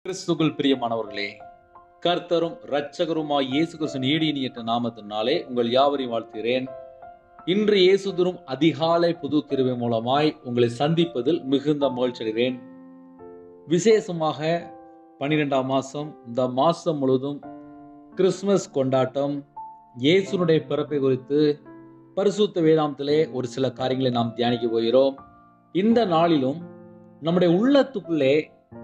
கிறிஸ்துக்குள் பிரியமானவர்களே கர்த்தரும் இரட்சகருமாய் இயேசு கிறிஸ்துவின் ஈடியற்ற நாமத்தினாலே உங்கள் யாவரையும் வாழ்த்துகிறேன் இன்று இயேசு தரும் அதிகாலை புது கிருபை மூலமாய் உங்களை சந்திப்பதில் மிகுந்த மகிழ்ச்சி அடைகிறேன் விசேஷமாக பன்னிரெண்டாம் மாதம் இந்த மாதம் முழுவதும் கிறிஸ்மஸ் கொண்டாட்டம் இயேசுனுடைய பிறப்பை குறித்து பரிசுத்த வேதாந்தத்திலே ஒரு சில காரியங்களை நாம் தியானிக்க போகிறோம் இந்த நாளிலும் நம்முடைய உள்ளத்துக்குள்ளே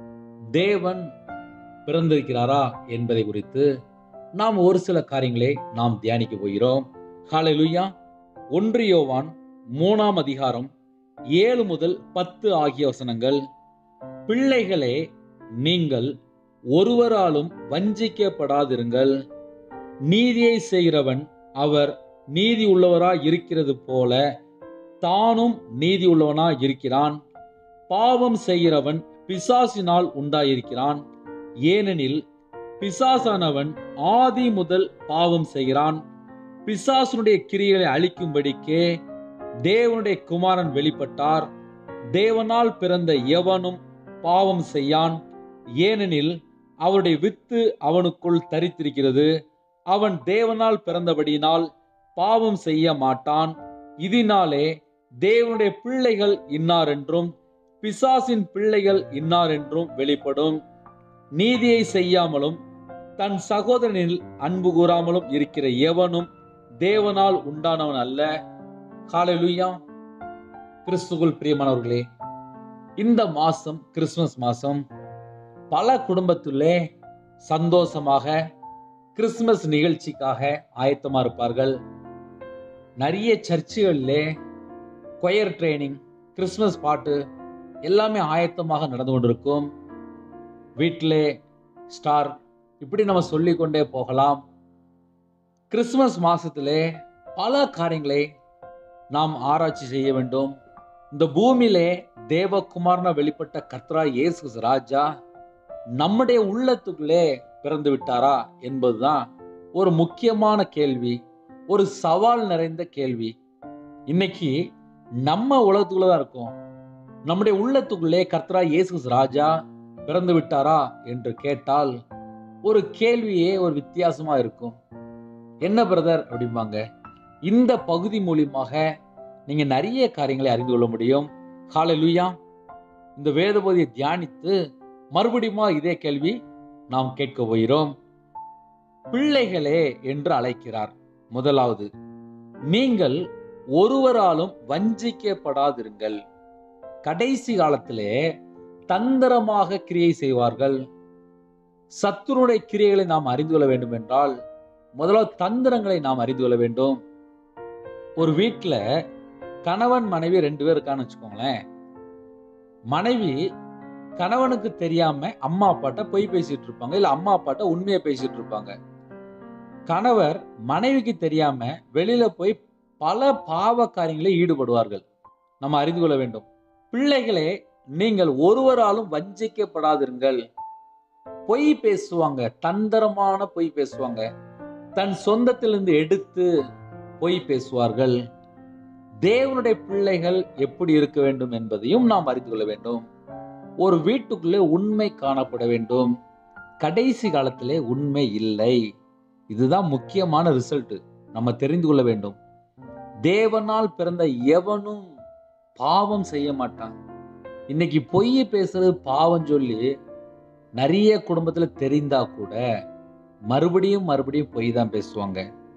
தேவன் பிறந்திருக்கிறாரா என்பதை குறித்து நாம் ஒரு சில காரியங்களை நாம் தியானிக்க போகிறோம் ஹalleluya ஒன்று யோவான் மூணாம் அதிகாரம் ஏழு முதல் பத்து ஆகிய வசனங்கள் பிள்ளைகளே நீங்கள் ஒருவராலும் வஞ்சிக்கப்படாதிருங்கள் நீதியை செய்கிறவன் அவர் நீதி உள்ளவராய் இருக்கிறது போல தானும் நீதி உள்ளவனாய் இருக்கிறான் பாவம் செய்கிறவன் பிசாசினால் உண்டாயிருக்கிறான் ஏனெனில் பிசாசானவன் ஆதி முதல் பாவம் செய்கிறான் பிசாசனுடைய கிரியைகளை அழிக்கும்படிக்கே தேவனுடைய குமாரன் வெளிப்பட்டார் தேவனால் பிறந்த எவனும் பாவம் செய்யான் ஏனெனில் அவருடைய வித்து அவனுக்குள் தரித்திருக்கிறது அவன் தேவனால் பிறந்தபடியினால் பாவம் செய்ய மாட்டான் இதனாலே தேவனுடைய பிள்ளைகள் இன்னார் என்றும் பிசாசின் பிள்ளைகள் இன்னார் என்றும் வெளிப்படும் நீதியை செய்யாமலும் தன் சகோதரனில் அன்பு கூறாமலும் இருக்கிற எவனும் தேவனால் உண்டானவன் அல்ல காலையிலுயா கிறிஸ்துக்குள் பிரியமானவர்களே இந்த மாசம் கிறிஸ்துமஸ் மாசம் பல குடும்பத்திலே சந்தோஷமாக கிறிஸ்துமஸ் நிகழ்ச்சிக்காக ஆயத்தமா இருப்பார்கள் நிறைய சர்ச்சுகளிலே கொயர் ட்ரைனிங் கிறிஸ்துமஸ் பாட்டு எல்லாமே ஆயத்தமாக நடந்து கொண்டிருக்கும் வீட்டிலே ஸ்டார் இப்படி நம்ம சொல்லிக்கொண்டே போகலாம் கிறிஸ்துமஸ் மாசத்திலே பல காரியங்களை நாம் ஆராய்ச்சி செய்ய வேண்டும் இந்த பூமியிலே தேவகுமாரன வெளிப்பட்ட கத்ரா இயேசு ராஜா நம்முடைய உள்ளத்துக்குள்ளே பிறந்து விட்டாரா என்பதுதான் ஒரு முக்கியமான கேள்வி ஒரு சவால் நிறைந்த கேள்வி இன்னைக்கு நம்ம உலகத்துக்குள்ள தான் இருக்கோம் நம்முடைய உள்ளத்துக்குள்ளே கர்த்தரா இயேசு ராஜா பிறந்து விட்டாரா என்று கேட்டால் ஒரு கேள்வியே ஒரு வித்தியாசமா இருக்கும் என்ன பிரதர் அப்படிம்பாங்க இந்த பகுதி மூலியமாக நீங்க நிறைய காரியங்களை அறிந்து கொள்ள முடியும் காலையிலுயா இந்த வேத பகுதியை தியானித்து மறுபடியுமா இதே கேள்வி நாம் கேட்க போகிறோம் பிள்ளைகளே என்று அழைக்கிறார் முதலாவது நீங்கள் ஒருவராலும் வஞ்சிக்கப்படாதிருங்கள் கடைசி காலத்திலே தந்திரமாக கிரியை செய்வார்கள் சத்துருடைய கிரியைகளை நாம் அறிந்து கொள்ள வேண்டும் என்றால் முதலாவது தந்திரங்களை நாம் அறிந்து கொள்ள வேண்டும் ஒரு வீட்டில் கணவன் மனைவி ரெண்டு பேர் இருக்கான்னு வச்சுக்கோங்களேன் மனைவி கணவனுக்கு தெரியாம அம்மா அப்பாட்ட பொய் பேசிட்டு இருப்பாங்க இல்ல அம்மா அப்பாட்ட உண்மையை பேசிட்டு இருப்பாங்க கணவர் மனைவிக்கு தெரியாம வெளியில போய் பல பாவ காரியங்களில் ஈடுபடுவார்கள் நம்ம அறிந்து கொள்ள வேண்டும் பிள்ளைகளே நீங்கள் ஒருவராலும் வஞ்சிக்கப்படாதிருங்கள் பொய் பேசுவாங்க தந்திரமான பொய் பேசுவாங்க தன் சொந்தத்திலிருந்து எடுத்து பொய் பேசுவார்கள் தேவனுடைய பிள்ளைகள் எப்படி இருக்க வேண்டும் என்பதையும் நாம் அறிந்து கொள்ள வேண்டும் ஒரு வீட்டுக்குள்ளே உண்மை காணப்பட வேண்டும் கடைசி காலத்திலே உண்மை இல்லை இதுதான் முக்கியமான ரிசல்ட் நம்ம தெரிந்து கொள்ள வேண்டும் தேவனால் பிறந்த எவனும் பாவம் செய்ய மாட்டான் இன்னைக்கு பொய் பேசுறது பாவம் சொல்லி நிறைய குடும்பத்துல தெரிந்தா கூட மறுபடியும் மறுபடியும் பொய் தான் பேசுவாங்க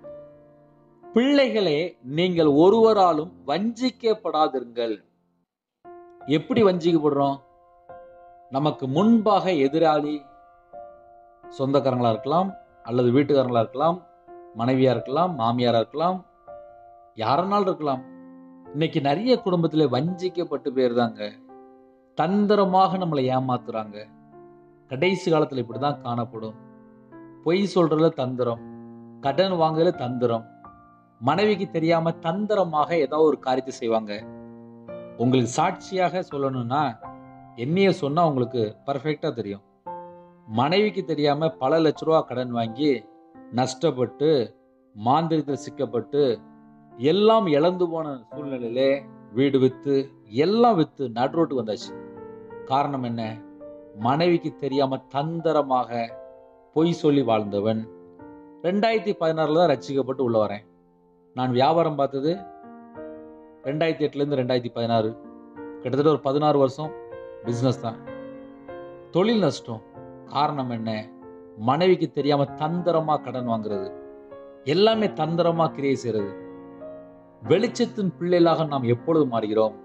பிள்ளைகளே நீங்கள் ஒருவராலும் வஞ்சிக்கப்படாதிருங்கள் எப்படி வஞ்சிக்கப்படுறோம் நமக்கு முன்பாக எதிராளி சொந்தக்காரங்களா இருக்கலாம் அல்லது வீட்டுக்காரங்களா இருக்கலாம் மனைவியா இருக்கலாம் மாமியாரா இருக்கலாம் யாரனாலும் இருக்கலாம் இன்னைக்கு நிறைய குடும்பத்துல வஞ்சிக்கப்பட்டு போயிருந்தாங்க தந்திரமாக நம்மளை ஏமாத்துறாங்க கடைசி காலத்துல இப்படிதான் காணப்படும் பொய் சொல்றதுல தந்திரம் கடன் வாங்குறதுல தந்திரம் மனைவிக்கு தெரியாம தந்திரமாக ஏதாவது ஒரு காரியத்தை செய்வாங்க உங்களுக்கு சாட்சியாக சொல்லணும்னா என்னைய சொன்னா உங்களுக்கு பர்ஃபெக்டா தெரியும் மனைவிக்கு தெரியாம பல லட்ச ரூபா கடன் வாங்கி நஷ்டப்பட்டு மாந்திரத்தில் சிக்கப்பட்டு எல்லாம் இழந்து போன சூழ்நிலையிலே வீடு வித்து எல்லாம் வித்து நடுரோட்டுக்கு வந்தாச்சு காரணம் என்ன மனைவிக்கு தெரியாம தந்திரமாக பொய் சொல்லி வாழ்ந்தவன் ரெண்டாயிரத்தி பதினாறுல தான் ரட்சிக்கப்பட்டு உள்ள வரேன் நான் வியாபாரம் பார்த்தது ரெண்டாயிரத்தி எட்டுல இருந்து ரெண்டாயிரத்தி பதினாறு கிட்டத்தட்ட ஒரு பதினாறு வருஷம் பிசினஸ் தான் தொழில் நஷ்டம் காரணம் என்ன மனைவிக்கு தெரியாம தந்திரமா கடன் வாங்குறது எல்லாமே தந்திரமா கிரியை செய்யறது வெளிச்சத்தின் பிள்ளைகளாக நாம் எப்பொழுது மாறுகிறோம்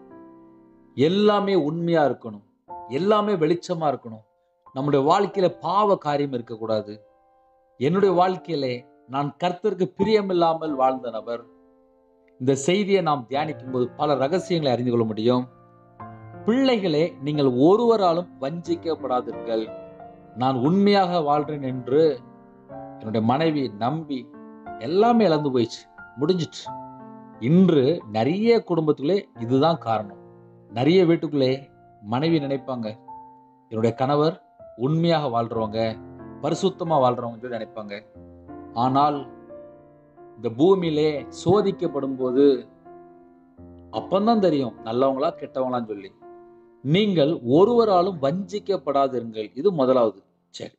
எல்லாமே உண்மையா இருக்கணும் எல்லாமே வெளிச்சமா இருக்கணும் நம்முடைய வாழ்க்கையில பாவ காரியம் இருக்கக்கூடாது என்னுடைய வாழ்க்கையிலே நான் கர்த்தருக்கு பிரியமில்லாமல் வாழ்ந்த நபர் இந்த செய்தியை நாம் தியானிக்கும் போது பல ரகசியங்களை அறிந்து கொள்ள முடியும் பிள்ளைகளே நீங்கள் ஒருவராலும் வஞ்சிக்கப்படாதீர்கள் நான் உண்மையாக வாழ்றேன் என்று என்னுடைய மனைவி நம்பி எல்லாமே இழந்து போயிடுச்சு முடிஞ்சிட்டு இன்று நிறைய குடும்பத்துக்குள்ளே இதுதான் காரணம் நிறைய வீட்டுக்குள்ளே மனைவி நினைப்பாங்க என்னுடைய கணவர் உண்மையாக வாழ்றவங்க பரிசுத்தமா வாழ்றவங்க சொல்லி நினைப்பாங்க ஆனால் இந்த பூமியிலே சோதிக்கப்படும் போது அப்பந்தான் தெரியும் நல்லவங்களா கெட்டவங்களான்னு சொல்லி நீங்கள் ஒருவராலும் வஞ்சிக்கப்படாதிருங்கள் இது முதலாவது சரி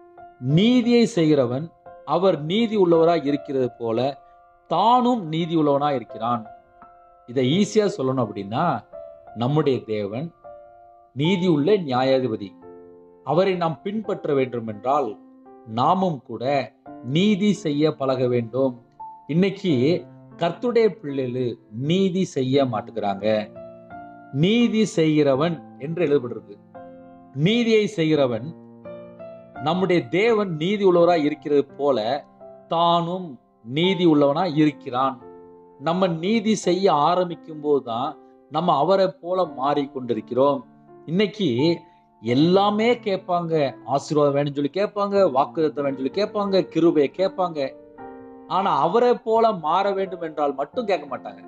நீதியை செய்கிறவன் அவர் நீதி உள்ளவராய் இருக்கிறது போல தானும் நீதி உள்ளவனாய் இருக்கிறான் இதை ஈஸியா சொல்லணும் அப்படின்னா நம்முடைய தேவன் நீதி உள்ள நியாயாதிபதி அவரை நாம் பின்பற்ற வேண்டும் என்றால் நாமும் கூட நீதி செய்ய பழக வேண்டும் இன்னைக்கு கர்த்துடைய பிள்ளைகள் நீதி செய்ய மாட்டுகிறாங்க நீதி செய்கிறவன் என்று எழுதப்பட்டிருக்கு நீதியை செய்கிறவன் நம்முடைய தேவன் நீதி உள்ளவராய் இருக்கிறது போல தானும் நீதி உள்ளவனா இருக்கிறான் நம்ம நீதி செய்ய ஆரம்பிக்கும் போதுதான் நம்ம அவரை போல மாறிக்கொண்டிருக்கிறோம் இன்னைக்கு எல்லாமே கேட்பாங்க ஆசீர்வாதம் வேணும்னு சொல்லி கேட்பாங்க வாக்குதத்தம் வேணும்னு சொல்லி கேட்பாங்க கிருபையை கேட்பாங்க ஆனா அவரை போல மாற வேண்டும் என்றால் மட்டும் கேட்க மாட்டாங்க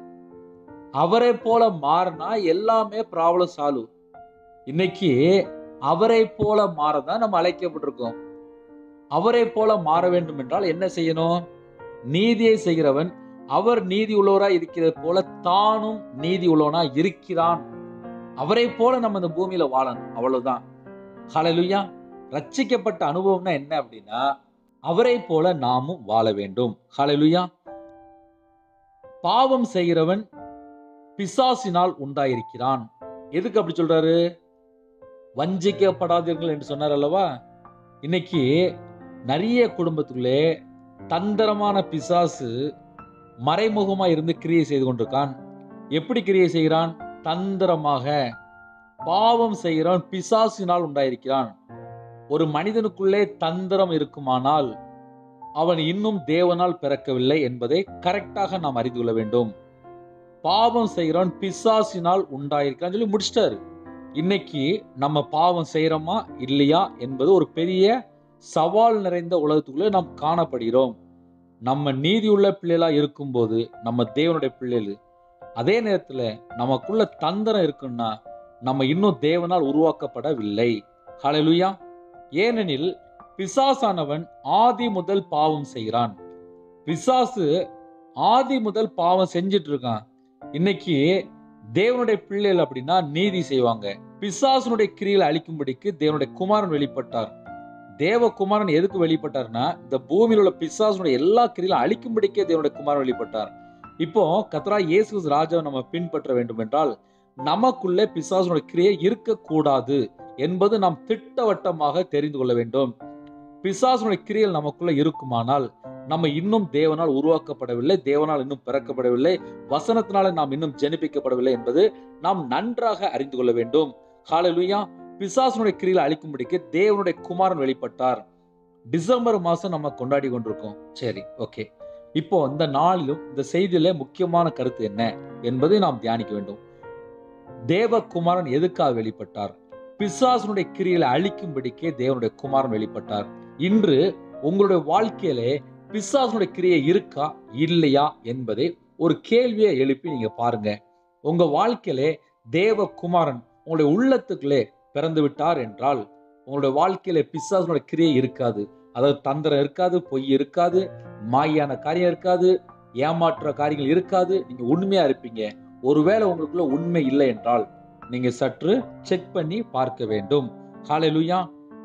அவரை போல மாறினா எல்லாமே ப்ராப்ளம் சால்வ் இன்னைக்கு அவரை போல மாறதான் நம்ம அழைக்கப்பட்டிருக்கோம் அவரை போல மாற வேண்டும் என்றால் என்ன செய்யணும் நீதியை செய்கிறவன் அவர் நீதி உள்ளவராய் இருக்கிறது போல தானும் நீதி உள்ளவனா இருக்கிறான் அவரை போல நம்ம இந்த பூமியில வாழணும் அவ்வளவுதான் ஹalleluya ரட்சிக்கப்பட்ட அனுபவம்னா என்ன அப்படின்னா அவரை போல நாமும் வாழ வேண்டும் ஹalleluya பாவம் செய்கிறவன் பிசாசினால் உண்டாயிருக்கிறான் எதுக்கு அப்படி சொல்றாரு வஞ்சிக்கப்படாதீர்கள் என்று சொன்னார் அல்லவா இன்னைக்கு நிறைய குடும்பத்துக்குள்ளே தந்திரமான பிசாசு மறைமுகமா இருந்து கிரியை செய்து கொண்டிருக்கான் எப்படி கிரியை செய்கிறான் தந்திரமாக பாவம் செய்கிறான் பிசாசினால் உண்டாயிருக்கிறான் ஒரு மனிதனுக்குள்ளே தந்திரம் இருக்குமானால் அவன் இன்னும் தேவனால் பிறக்கவில்லை என்பதை கரெக்டாக நாம் அறிந்து கொள்ள வேண்டும் பாவம் செய்கிறவன் பிசாசினால் உண்டாயிருக்கான்னு சொல்லி முடிச்சிட்டாரு இன்னைக்கு நம்ம பாவம் செய்யறோமா இல்லையா என்பது ஒரு பெரிய சவால் நிறைந்த உலகத்துக்குள்ளே நாம் காணப்படுகிறோம் நம்ம நீதியுள்ள பிள்ளைகளா இருக்கும்போது நம்ம தேவனுடைய பிள்ளைகள் அதே நேரத்துல நமக்குள்ள தந்திரம் இருக்குன்னா நம்ம இன்னும் தேவனால் உருவாக்கப்படவில்லை ஹalleluya ஏனெனில் பிசாசானவன் ஆதி முதல் பாவம் செய்கிறான் பிசாசு ஆதி முதல் பாவம் செஞ்சிட்டு இருக்கான் இன்னைக்கு தேவனுடைய பிள்ளைகள் அப்படின்னா நீதி செய்வாங்க பிசாசனுடைய கிரிகளை அழிக்கும்படிக்கு தேவனுடைய குமாரன் வெளிப்பட்டார் தேவகுமாரன் எதுக்கு வெளிப்பட்டார்னா இந்த பூமியில் உள்ள பிசாசனுடைய எல்லா கிரியிலும் அழிக்கும்படிக்கே தேவனுடைய குமாரன் வெளிப்பட்டார் இப்போ கத்ரா இயேசு ராஜாவை நம்ம பின்பற்ற வேண்டும் என்றால் நமக்குள்ளே பிசாசனுடைய கிரியை இருக்கக்கூடாது என்பது நாம் திட்டவட்டமாக தெரிந்து கொள்ள வேண்டும் பிசாசனுடைய கிரியல் நமக்குள்ள இருக்குமானால் நம்ம இன்னும் தேவனால் உருவாக்கப்படவில்லை தேவனால் இன்னும் பிறக்கப்படவில்லை வசனத்தினால நாம் இன்னும் ஜெனிப்பிக்கப்படவில்லை என்பது நாம் நன்றாக அறிந்து கொள்ள வேண்டும் ஹalleluya பிசாசனுடைய கிரியில அழிக்கும்படிக்கு தேவனுடைய குமாரன் வெளிப்பட்டார் டிசம்பர் மாசம் நம்ம கொண்டாடி கொண்டிருக்கோம் சரி ஓகே இப்போ இந்த நாளிலும் இந்த செய்தியில முக்கியமான கருத்து என்ன என்பதை நாம் தியானிக்க வேண்டும் தேவகுமாரன் எதுக்காக வெளிப்பட்டார் பிசாசனுடைய கிரியில அழிக்கும்படிக்கே தேவனுடைய குமாரன் வெளிப்பட்டார் இன்று உங்களுடைய வாழ்க்கையிலே பிசாசனுடைய கிரியை இருக்கா இல்லையா என்பதை ஒரு கேள்வியை எழுப்பி நீங்க பாருங்க உங்க வாழ்க்கையிலே தேவகுமாரன் உங்களுடைய உள்ளத்துக்குள்ளே பிறந்து விட்டார் என்றால் உங்களுடைய வாழ்க்கையில பிசாசனுடைய கிரியை இருக்காது அதாவது தந்திரம் இருக்காது பொய் இருக்காது மாயான காரியம் இருக்காது ஏமாற்ற காரியங்கள் இருக்காது நீங்க உண்மையா இருப்பீங்க ஒருவேளை உங்களுக்குள்ள உண்மை இல்லை என்றால் நீங்க சற்று செக் பண்ணி பார்க்க வேண்டும் ஹalleluya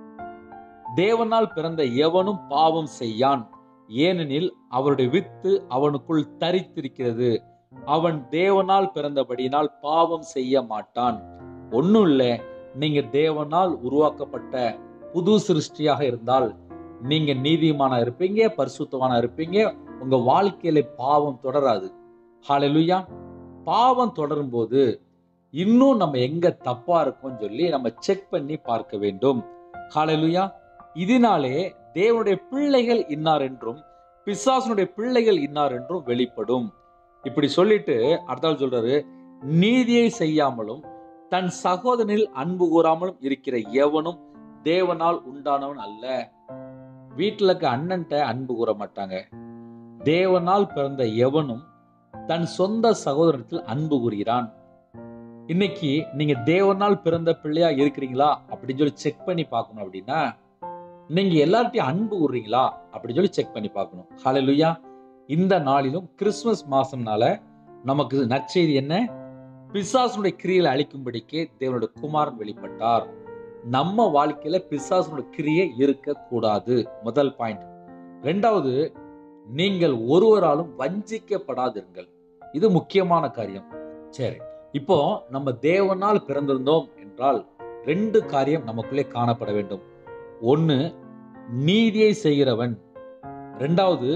தேவனால் பிறந்த எவனும் பாவம் செய்யான் ஏனெனில் அவருடைய வித்து அவனுக்குள் தரித்திருக்கிறது அவன் தேவனால் பிறந்தபடியினால் பாவம் செய்ய மாட்டான் ஒண்ணும் இல்ல நீங்க தேவனால் உருவாக்கப்பட்ட புது சிருஷ்டியாக இருந்தால் நீங்க நீதிமானா இருப்பீங்க பரிசுத்தவானா இருப்பீங்க உங்க வாழ்க்கையில பாவம் தொடராது ஹalleluya பாவம் தொடரும் போது இன்னும் நம்ம எங்க தப்பா இருக்கோம்னு சொல்லி நம்ம செக் பண்ணி பார்க்க வேண்டும் ஹalleluya இதனாலே தேவனுடைய பிள்ளைகள் இன்னார் என்றும் பிசாசனுடைய பிள்ளைகள் இன்னார் என்றும் வெளிப்படும் இப்படி சொல்லிட்டு அடுத்தாள் சொல்றாரு நீதியை செய்யாமலும் தன் சகோதரனில் அன்பு கூறாமலும் இருக்கிற எவனும் தேவனால் உண்டானவன் அல்ல வீட்டுல இருக்க அண்ணன்ட்ட அன்பு கூற மாட்டாங்க தேவனால் பிறந்த எவனும் தன் சொந்த சகோதரத்தில் அன்பு கூறுகிறான் இன்னைக்கு நீங்க தேவனால் பிறந்த பிள்ளையா இருக்கிறீங்களா அப்படின்னு சொல்லி செக் பண்ணி பார்க்கணும் அப்படின்னா நீங்க எல்லார்ட்டையும் அன்பு கூறுறீங்களா அப்படின்னு சொல்லி செக் பண்ணி பார்க்கணும் ஹalleluya இந்த நாளிலும் கிறிஸ்துமஸ் மாசம்னால நமக்கு நற்செய்தி என்ன பிசாசனுடைய கிரியை அழிக்கும்படிக்கு தேவனுடைய குமாரன் வெளிப்பட்டார் நம்ம வாழ்க்கையில பிசாசனுடைய கிரியை இருக்கக்கூடாது முதல் பாயிண்ட் ரெண்டாவது நீங்கள் ஒருவராலும் வஞ்சிக்கப்படாதிருங்கள் இது முக்கியமான காரியம் சரி இப்போ நம்ம தேவனால் பிறந்திருந்தோம் என்றால் ரெண்டு காரியம் நமக்குள்ளே காணப்பட வேண்டும் ஒன்னு நீதியை செய்கிறவன் ரெண்டாவது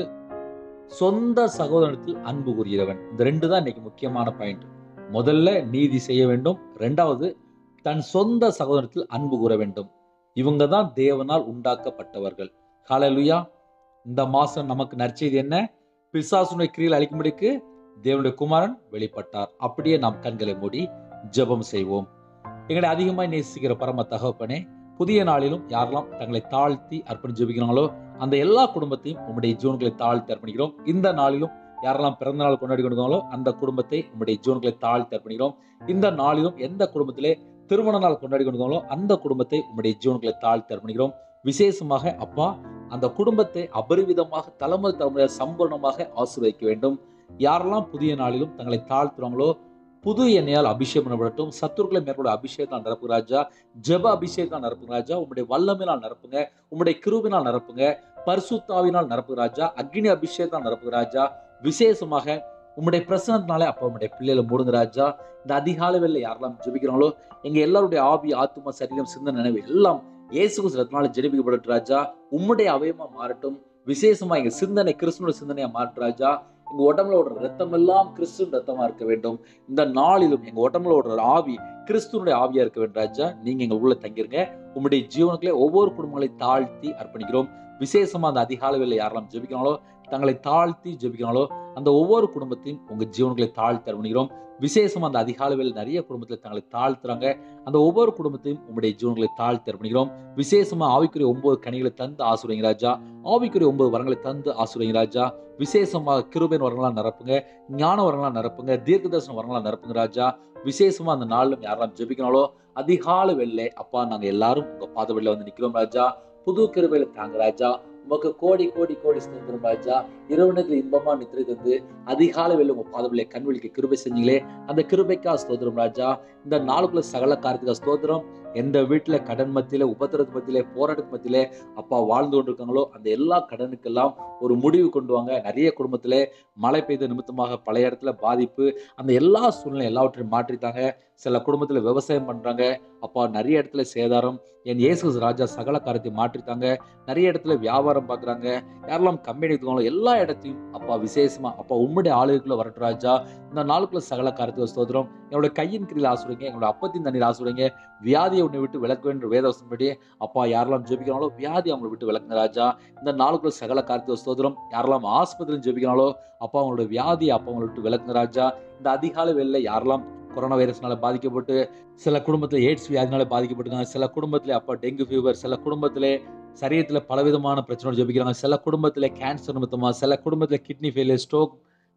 சொந்த சகோதரத்தில் அன்பு கூறுகிறவன் இந்த ரெண்டு தான் இன்னைக்கு முக்கியமான பாயிண்ட் முதல்ல நீதி செய்ய வேண்டும் ரெண்டாவது தன் சொந்த சகோதரத்தில் அன்பு கூற வேண்டும் இவங்க தான் தேவனால் உண்டாக்கப்பட்டவர்கள் ஹalleluya இந்த மாசம் நமக்கு நற்செய்தி என்ன பிசாசுனுடைய கிரியில் அளிக்கும்படிக்கு தேவனுடைய குமாரன் வெளிப்பட்டார் அப்படியே நாம் கண்களை மூடி ஜெபம் செய்வோம் எங்களை அதிகமாய் நேசிக்கிற பரம தகப்பனே புதிய நாளிலும் யாரெல்லாம் தங்களை தாழ்த்தி அர்ப்பணி ஜெபிக்கிறாங்களோ அந்த எல்லா குடும்பத்தையும் உம்முடைய ஜீவன்களை தாழ்த்தி அர்ப்பணிக்கிறோம் இந்த நாளிலும் யாரெல்லாம் பிறந்த நாள் கொண்டாடி கொண்டிருக்காங்களோ அந்த குடும்பத்தை உம்முடைய ஜீவன்களை தாழ்த்தி அர்ப்பணிக்கிறோம் இந்த நாளிலும் எந்த குடும்பத்திலே திருமண நாள் கொண்டாடி கொண்டிருக்காங்களோ அந்த குடும்பத்தை உம்முடைய ஜீவன்களை தாழ்த்தி அர்ப்பணிக்கிறோம் விசேஷமாக அப்பா அந்த குடும்பத்தை அபரிவிதமாக தலைமுறை தலைமுறை சம்பூர்ணமாக ஆசீர்வதிக்க வேண்டும் யாரெல்லாம் புதிய நாளிலும் தங்களை தாழ்த்துறாங்களோ புது எண்ணெயால் அபிஷேகம் பண்ணப்படட்டும் சத்துருக்களை மேற்கொள்ள அபிஷேகத்தால் நிரப்புங்க ராஜா ஜெப அபிஷேகத்தால் நிரப்புங்க ராஜா உம்முடைய வல்லமையினால் நிரப்புங்க உம்முடைய கிருபினால் நிரப்புங்க பரிசுத்தாவினால் நிரப்புங்க ராஜா அக்னி அபிஷேகத்தால் நிரப்புங்க ராஜா விசேஷமாக உம்முடைய பிரசனத்தினாலே அப்பா உம்முடைய பிள்ளைகளை மூடுங்க ராஜா இந்த அதிகாலை வேலை யாரெல்லாம் ஜெபிக்கிறாங்களோ எங்க எல்லாருடைய ஆவி ஆத்துமா சரீரம் சிந்தனை நினைவு எல்லாம் இயேசு கிறிஸ்துவத்தினால ஜெபிக்கப்படட்டும் ராஜா உம்முடைய அவயமா மாறட்டும் விசேஷமா எங்க சிந்தனை கிறிஸ்துவோட சிந்தனையா மாறட்டும் ராஜா எங்க உடம்புல ஓடுற ரத்தம் எல்லாம் கிறிஸ்துவின் ரத்தமா இருக்க வேண்டும் இந்த நாளிலும் எங்க உடம்புல ஓடுற ஆவி கிறிஸ்துவனுடைய ஆவியா இருக்க வேண்டும் ராஜா நீங்க எங்க உள்ள தங்கிருங்க உம்முடைய ஜீவனுக்குள்ளே ஒவ்வொரு குடும்பங்களை தாழ்த்தி அர்ப்பணிக்கிறோம் விசேஷமா அந்த அதிகாலை வேலை யாரெல்லாம் ஜெபிக்கிறாங்களோ தங்களை தாழ்த்தி ஜெபிக்கிறாங்களோ அந்த ஒவ்வொரு குடும்பத்தையும் உங்க ஜீவன்களை தாழ்த்தி அர்ப்பணிக்கிறோம் விசேஷமா அந்த அதிகாலை வேலை நிறைய குடும்பத்துல தங்களை தாழ்த்துறாங்க அந்த ஒவ்வொரு குடும்பத்தையும் உங்களுடைய ஜீவன்களை தாழ்த்தி அர்ப்பணிக்கிறோம் விசேஷமா ஆவிக்குரிய ஒன்பது கனிகளை தந்து ஆசுரங்க ராஜா ஆவிக்குரிய ஒன்பது வரங்களை தந்து ஆசுரங்க ராஜா விசேஷமாக கிருபையின் வரங்களா நிரப்புங்க ஞான வரங்களா நிரப்புங்க தீர்க்க தரிசன வரங்களா நிரப்புங்க ராஜா விசேஷமா அந்த நாளிலும் யாரெல்லாம் ஜெபிக்கனாலோ அதிகாலை வெள்ளை அப்பா நாங்க எல்லாரும் உங்க பாத வெளில வந்து நிக்கிறோம் ராஜா புது கிருபையில தாங்க ராஜா உமக்கு கோடி கோடி கோடி ஸ்தோத்திரம் ராஜா இரவு நேரத்தில் இன்பமா நித்திரை தந்து அதிகாலை வெளில உங்க பாதவில்லை கண்வெளிக்கு கிருபை செஞ்சீங்களே அந்த கிருபைக்கா ஸ்தோத்திரம் ராஜா இந்த நாளுக்குள்ள சகல காரியத்துக்கா ஸ்தோத்திரம் எந்த வீட்டுல கடன் மத்தியில உபத்திரத்து மத்தியில போராட்டத்து மத்தியில அப்பா வாழ்ந்து கொண்டிருக்காங்களோ அந்த எல்லா கடனுக்கெல்லாம் ஒரு முடிவு கொண்டு வாங்க நிறைய குடும்பத்துல மழை பெய்த நிமித்தமாக பழைய இடத்துல பாதிப்பு அந்த எல்லா சூழ்நிலை எல்லாவற்றையும் மாற்றித்தாங்க சில குடும்பத்துல விவசாயம் பண்றாங்க அப்பா நிறைய இடத்துல சேதாரம் என் இயேசு ராஜா சகல காரியத்தை மாற்றித்தாங்க நிறைய இடத்துல வியாபாரம் பார்க்குறாங்க யாரெல்லாம் கம்பெனி எடுத்துக்காங்களோ எல்லா இடத்தையும் அப்பா விசேஷமா அப்பா உம்முடைய ஆளுக்குள்ள வரட்டும் ராஜா இந்த நாளுக்குள்ள சகல காரியத்தை ஸ்தோத்திரம் என்னோட கையின் கீழில் ஆசுறீங்க எங்களோட அப்பத்தின் தண்ணீர் ஆசுறீங்க வியாதியை உன்னை விட்டு விளக்க வேண்டும் வேதவசன்படி அப்பா யாரெல்லாம் ஜெபிக்கிறாங்களோ வியாதி அவங்களை விட்டு விளக்குங்க ராஜா இந்த நாளுக்குள்ள சகல காரியத்தை ஸ்தோத்திரம் யாரெல்லாம் ஆஸ்பத்திரியில் ஜெபிக்கிறாங்களோ அப்பா அவங்களோட வியாதி அப்பா அவங்களை விட்டு விளக்குங்க ராஜா இந்த அதிகாலை வேலையில் யாரெல்லாம் கொரோனா வைரஸ்னால பாதிக்கப்பட்டு சில குடும்பத்தில் எய்ட்ஸ் வியாதினால பாதிக்கப்பட்டிருக்காங்க சில குடும்பத்தில் அப்பா டெங்கு ஃபீவர் சில குடும்பத்தில் சரீரத்தில் பலவிதமான பிரச்சனை ஜெபிக்கிறாங்க சில குடும்பத்தில் கேன்சர் நிமித்தமா சில குடும்பத்தில் கிட்னி ஃபெயிலியர் ஸ்ட்ரோக்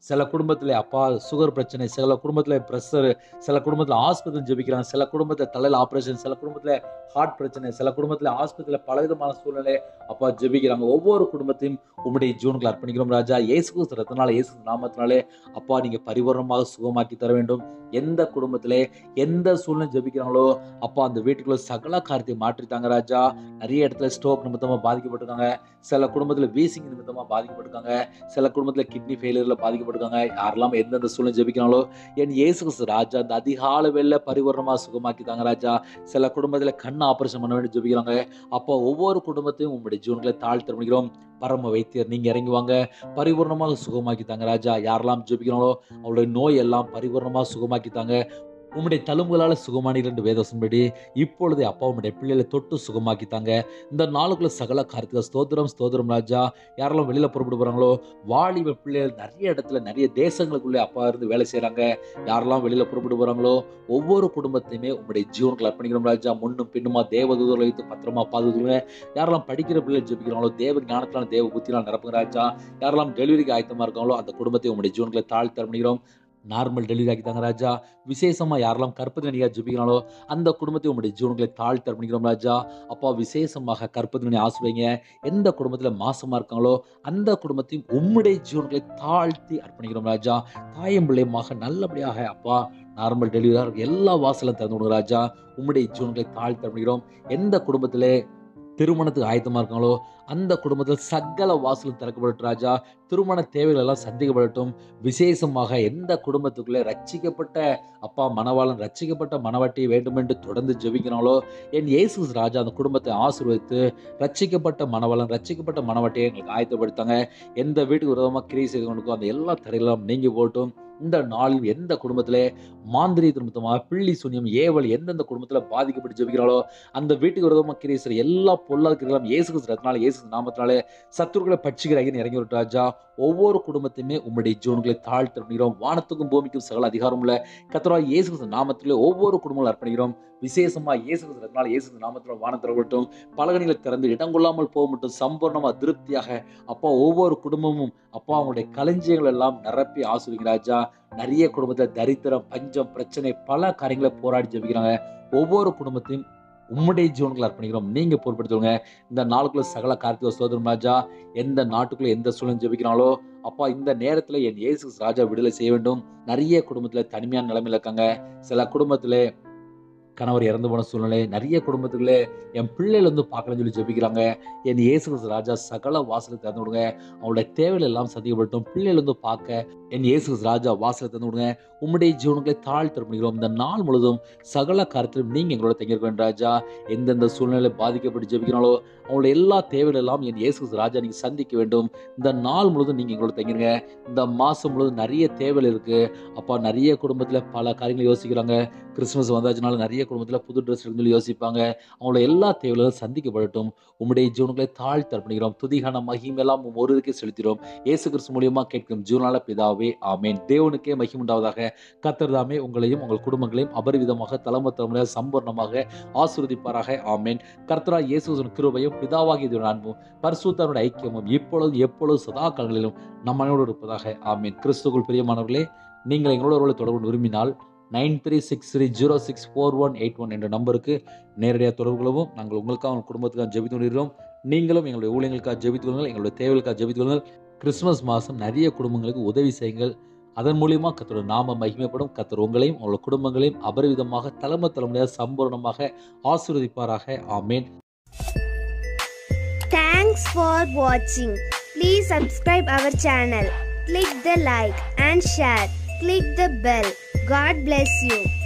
சில குடும்பத்தில் அப்பா சுகர் பிரச்சனை சில குடும்பத்தில் ப்ரெஷர் சில குடும்பத்தில் ஆஸ்பத்திரி ஜெபிக்கிறாங்க சில குடும்பத்தில் தலையில் ஆப்ரேஷன் சில குடும்பத்தில் ஹார்ட் பிரச்சனை சில குடும்பத்தில் ஆஸ்பத்திரியில் பலவிதமான சூழ்நிலை அப்பா ஜெபிக்கிறாங்க ஒவ்வொரு குடும்பத்தையும் உம்முடைய ஜீவனுக்கு அர்ப்பணிக்கிறோம் ராஜா இயேசு கிறிஸ்து ரத்தனால இயேசு நாமத்தினாலே அப்பா நீங்க பரிபூர்ணமாக சுகமாக்கி தர வேண்டும் எந்த குடும்பத்திலே எந்த சூழ்நிலை ஜெபிக்கிறாங்களோ அப்பா அந்த வீட்டுக்குள்ள சகல காரியத்தை மாற்றித்தாங்க ராஜா நிறைய இடத்துல ஸ்ட்ரோக் நிமித்தமா பாதிக்கப்பட்டிருக்காங்க சில குடும்பத்துல வீசிங் நிமித்தமா பாதிக்கப்பட்டிருக்காங்க சில குடும்பத்துல கிட்னி ஃபெயிலியர்ல பாதிக்கப்பட்டிருக்காங்க யாரெல்லாம் எந்தெந்த சூழ்நிலை ஜெபிக்கிறாங்களோ என் இயேசு கிறிஸ்து ராஜா அந்த அதிகால வேலை பரிபூர்ணமா சுகமாக்கி தாங்க ராஜா சில குடும்பத்துல கண் ஆபரேஷன் பண்ண வேண்டி ஜெபிக்கிறாங்க அப்போ ஒவ்வொரு குடும்பத்தையும் உங்களுடைய ஜீவன்களை தாழ்த்த முடிக்கிறோம் பரம வைத்தியர் நீங்க இறங்கி வாங்க பரிபூர்ணமாக சுகமாக்கி தாங்க ராஜா யாரெல்லாம் ஜெபிக்கிறாங்களோ அவளுடைய நோய் எல்லாம் பரிபூர்ணமாக சுகமாக்கி தாங்க உம்முடைய தழும்புகளால் சுகமானீர் என்று வேதசன்படி இப்பொழுதே அப்பா உம்முடைய பிள்ளைகளை தொட்டு சுகமாக்கி தாங்க இந்த நாளுக்குள்ள சகல காரியத்தில் ஸ்தோத்திரம் ஸ்தோத்திரம் ராஜா யாரெல்லாம் வெளியில புறப்பட்டு போறாங்களோ வாலிப பிள்ளைகள் நிறைய இடத்துல நிறைய தேசங்களுக்குள்ளே அப்பா இருந்து வேலை செய்றாங்க யாரெல்லாம் வெளியில புறப்பட்டு போறாங்களோ ஒவ்வொரு குடும்பத்தையுமே உங்களுடைய ஜீவனுக்கு அர்ப்பணிக்கிறோம் ராஜா முன்னும் பின்னுமா தேவதூதர்களை வைத்து பத்திரமா பாதுகாங்க யாரெல்லாம் படிக்கிற பிள்ளைகள் ஜெபிக்கிறாங்களோ தேவ ஞானத்தினால தேவ புத்தினால் நிரப்புங்க ராஜா யாரெல்லாம் டெலிவரிக்கு ஆயத்தமா இருக்காங்களோ அந்த குடும்பத்தை உங்களுடைய ஜீவன்களை தாழ்த்தி அர்ப்பணிக்கிறோம் நார்மல் டெலிவரி ஆக்கித்தாங்க ராஜா விசேஷமா யாரெல்லாம் கற்பது நடிகா ஜெபிக்கிறாங்களோ அந்த குடும்பத்தை உங்களுடைய ஜீவன்களை தாழ்த்தி அர்ப்பணிக்கிறோம் ராஜா அப்பா விசேஷமாக கற்பது நடி ஆசுவைங்க எந்த குடும்பத்தில் மாசமா இருக்காங்களோ அந்த குடும்பத்தையும் உம்முடைய ஜீவன்களை தாழ்த்தி அர்ப்பணிக்கிறோம் ராஜா தாயும் பிள்ளையுமாக நல்லபடியாக அப்பா நார்மல் டெலிவரியாக இருக்கு எல்லா வாசலும் திறந்து விடுங்க ராஜா உம்முடைய ஜீவன்களை தாழ்த்தி அர்ப்பணிக்கிறோம் எந்த குடும்பத்திலே திருமணத்துக்கு ஆயத்தமா இருக்காங்களோ அந்த குடும்பத்தில் சகல வாசலும் திறக்கப்படட்டும் ராஜா திருமண தேவைகள் எல்லாம் சந்திக்கப்படட்டும் விசேஷமாக எந்த குடும்பத்துக்குள்ளே ரட்சிக்கப்பட்ட அப்பா மணவாளன் ரட்சிக்கப்பட்ட மணவாட்டி வேண்டும் என்று தொடர்ந்து ஜெபிக்கிறாங்களோ என் இயேசு ராஜா அந்த குடும்பத்தை ஆசீர்வதித்து ரட்சிக்கப்பட்ட மணவாளன் ரட்சிக்கப்பட்ட மணவாட்டியை எங்களுக்கு ஆயத்தப்படுத்தாங்க எந்த வீட்டுக்கு விரோதமாக கிரியை செய்து கொண்டிருக்கோ அந்த எல்லா தடைகளும் நீங்கி போட்டும் இந்த நாளில் எந்த குடும்பத்திலே மாந்திரிய திருமத்தமாக பிள்ளி சுனியம் ஏவல் எந்தெந்த குடும்பத்தில் பாதிக்கப்பட்டு ஜெபிக்கிறாளோ அந்த வீட்டுக்கு விரோதமாக கிரியை செய்கிற எல்லா பொல்லாத கிரிகளும் இயேசு கிறிஸ்துனால இயேசு நாமத்தினாலே சத்துருக்களை பட்சிக்கிற ஐயன் இறங்கி விட்டு ராஜா ஒவ்வொரு குடும்பத்தையுமே உம்முடைய ஜீவன்களை தாழ்த்து அர்ப்பணிக்கிறோம் வானத்துக்கும் பூமிக்கும் சகல அதிகாரம் உள்ள கத்தரா இயேசு கிறிஸ்து நாமத்திலே ஒவ்வொரு குடும்பங்களும் அர்ப்பணிக்கிறோம் விசேஷமா இயேசு கிறிஸ்துனால இயேசு கிறிஸ்து நாமத்தில் வானத்தில் விட்டும் பலகணிகளை திறந்து இடம் கொள்ளாமல் போக மட்டும் சம்பூர்ணமா திருப்தியாக அப்பா ஒவ்வொரு குடும்பமும் அப்பா அவங்களுடைய களஞ்சியங்கள் எல்லாம் நிரப்பி ஆசிரியங்க ராஜா நிறைய குடும்பத்துல தரித்திரம் பஞ்சம் பிரச்சனை பல காரியங்களை போராடி ஜெபிக்கிறாங்க ஒவ்வொரு குடும்பத்தையும் உம்முடைய ஜீவன்களை அர்ப்பணிக்கிறோம் நீங்க பொறுப்படுத்துவங்க இந்த நாளுக்குள்ள சகல கார்த்திகை சோதரம் ராஜா எந்த நாட்டுக்குள்ள எந்த சூழலும் ஜெபிக்கிறாங்களோ அப்பா இந்த நேரத்துல என் இயேசு ராஜா விடுதலை செய்ய வேண்டும் நிறைய குடும்பத்துல தனிமையான நிலைமையில இருக்காங்க சில குடும்பத்துல கணவர் இறந்து போன சூழ்நிலை நிறைய குடும்பத்துக்குள்ளே என் பிள்ளைகள் வந்து பார்க்கலன்னு சொல்லி ஜெபிக்கிறாங்க என் இயேசு கிறிஸ்து ராஜா சகல வாசலை திறந்து விடுங்க அவங்களுடைய தேவைகள் எல்லாம் சந்திக்கப்பட்டும் பிள்ளைகள் வந்து பார்க்க என் இயேசு கிறிஸ்து ராஜா வாசலை திறந்து விடுங்க உம்முடைய ஜீவனுங்களை தாழ்த்தி அர்ப்பணிக்கிறோம் இந்த நாள் முழுதும் சகல காரியத்திலும் நீங்க எங்களோட தங்கியிருக்க வேண்டும் ராஜா எந்தெந்த சூழ்நிலை பாதிக்கப்பட்டு ஜெபிக்கிறாங்களோ அவங்களுடைய எல்லா தேவைகள் எல்லாம் என் இயேசு கிறிஸ்து ராஜா நீங்க சந்திக்க வேண்டும் இந்த நாள் முழுதும் நீங்க எங்களோட தங்கிருங்க இந்த மாசம் முழுதும் நிறைய தேவைகள் இருக்கு அப்பா நிறைய குடும்பத்துல பல காரியங்களை யோசிக்கிறாங்க கிறிஸ்துமஸ் வந்தாச்சுனால நிறைய குடும்பத்துல புது ட்ரெஸ் எடுத்து யோசிப்பாங்க அவங்களோட எல்லா தேவைகளும் சந்திக்கப்படட்டும் உம்முடைய ஜீவனுங்களை தாழ்த்தி அர்ப்பணிக்கிறோம் துதிகான மகிமெல்லாம் உம் ஒருவருக்கே செலுத்திடும் இயேசு கிறிஸ்து மூலியமா கேட்கும் ஜீவனால பிதாவே ஆமேன் தேவனுக்கே மகிம் உண்டாவதாக கத்தர் தாமே உங்களையும் உங்கள் குடும்பங்களையும் அபரிவிதமாக தலைமை தலைமுறையாக சம்பூர்ணமாக ஆசீர்வதிப்பாராக ஆமேன் கர்த்தரா இயேசுவின் கிருபையும் பிதாவாகிய தேவன் அன்பும் பரிசுத்தருடைய ஐக்கியமும் இப்பொழுதும் எப்பொழுதும் சதா காலங்களிலும் நம்மளோடு இருப்பதாக ஆமேன் கிறிஸ்துக்குள் பிரியமானவர்களே நீங்கள் எங்களோட ஒருவரை தொடர்பு விரும்பினால் nine three six three zero six four one eight one என்ற நம்பருக்கு நேரடியாக தொடர்பு கொள்ளவும் நாங்கள் உங்களுக்காக உங்கள் குடும்பத்துக்காக ஜெபித்து கொண்டிருக்கிறோம் நீங்களும் எங்களுடைய ஊழியர்களுக்காக ஜெபித்து கொள்ளுங்கள் எங்களுடைய தேவைகளுக்காக ஜெபித்து கொள்ளுங்கள் கிறிஸ்துமஸ் மாதம் நிறைய குடும்பங்களுக்கு உதவி செய்யுங்கள் அதன் மூலியமா கத்தோட நாம மகிமைப்படும் கத்தர் உங்களையும் உங்களோட குடும்பங்களையும் அபரிவிதமாக தலைமை தலைமுறையாக சம்பூர்ணமாக ஆசீர்வதிப்பாராக ஆமேன் Thanks for watching. Please subscribe our channel. Click the like and share. Click the bell. God bless you.